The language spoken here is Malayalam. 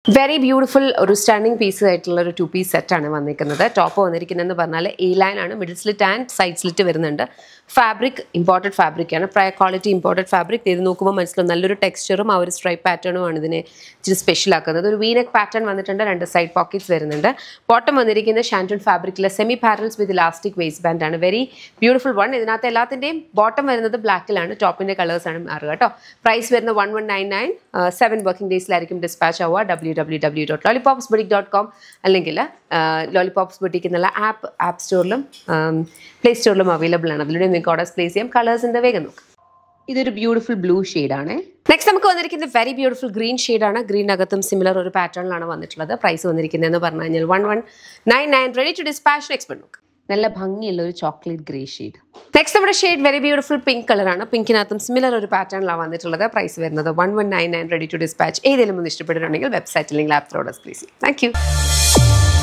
വെരി ബ്യൂട്ടിഫുൾ ഒരു സ്റ്റണ്ണിങ് പീസ് ആയിട്ടുള്ള ഒരു ടു പീസ് സെറ്റാണ് വന്നിരിക്കുന്നത് ടോപ്പ് വന്നിരിക്കുന്നതെന്ന് പറഞ്ഞാൽ എ ലൈൻ ആണ് middle slit and side slit വരുന്നുണ്ട് ഫാബ്രിക് ഇമ്പോർട്ടഡ് ഫാബ്രിക് ആണ് പ്രയർ ക്വാളിറ്റി ഇമ്പോർട്ടഡ് ഫാബ്രിക് ഇത് നോക്കുമ്പോൾ മനസ്സിലാവും നല്ലൊരു ടെക്സ്ചറും ആ ഒരു സ്ട്രൈപ്പ് പാറ്റേണും ആണ് ഇതിനെ ഇച്ചിരി സ്പെഷ്യൽ ആക്കുന്നത് ഒരു വീനക് പാറ്റേൺ വന്നിട്ടുണ്ട് രണ്ട് സൈഡ് പോക്കറ്റ്സ് വരുന്നുണ്ട് ബോട്ടം വന്നിരിക്കുന്നത് ഷാൻറ്റൺ ഫാബ്രിക്കിലെ semi parallels with elastic waist band ആണ് വെരി ബ്യൂട്ടിഫുൾ വൺ ഇതിനകത്ത് എല്ലാത്തിൻ്റെയും ബോട്ടം വരുന്നത് ബ്ലാക്കിലാണ് ടോപ്പിൻ്റെ കളേഴ്സ് ആണ് മാറുക കേട്ടോ പ്രൈസ് വരുന്നത് one one nine nine seven working ഡേയ്സിലായിരിക്കും ഡിസ്പാച്ച് ആവുക W W W dot lollipops boutique dot com അല്ലെങ്കിൽ ലോളിപോപ്സ് ബുട്ടിക് എന്നുള്ള ആപ്പ് ആപ്പ് സ്റ്റോറിലും പ്ലേ സ്റ്റോറിലും അവൈലബിൾ ആണ് അതിലൂടെ നിങ്ങൾക്ക് ഓർഡേഴ്സ് പ്ലേസ് ചെയ്യാം കളേഴ്സിൻ്റെ വേഗം നോക്കാം ഇതൊരു ബ്യൂട്ടിഫുൾ ബ്ലൂ ആണ് നെക്സ്റ്റ് നമുക്ക് വന്നിരിക്കുന്നത് വെരി ബ്യൂട്ടിഫുൾ ഗ്രീൻ ആണ് ഗ്രീനകത്തും സിമിലർ ഒരു പാറ്റേണിലാണ് വന്നിട്ടുള്ളത് പ്രൈസ് വന്നിരിക്കുന്നതെന്ന് പറഞ്ഞു കഴിഞ്ഞാൽ one one nine nine ready to dispatch expert നോക്ക് നല്ല ഭംഗിയുള്ള ഒരു ചോക്ലേറ്റ് ഗ്രേ ഷെയ്ഡ് നെക്സ്റ്റ് നമ്മുടെ ഷെയ്ഡ് വെരി ബ്യൂട്ടിഫുൾ പിങ്ക് കളറാണ് പിങ്കിനകത്തും സിമിലർ ഒരു പാറ്റേണിലാണ് വന്നിട്ടുള്ളത് പ്രൈസ് വരുന്നത് one one nine nine ready to dispatch ഏതെങ്കിലും ഒന്ന് ഇഷ്ടപ്പെട്ടിട്ടുണ്ടെങ്കിൽ വെബ്സൈറ്റ് അല്ലെങ്കിൽ app orders please thank U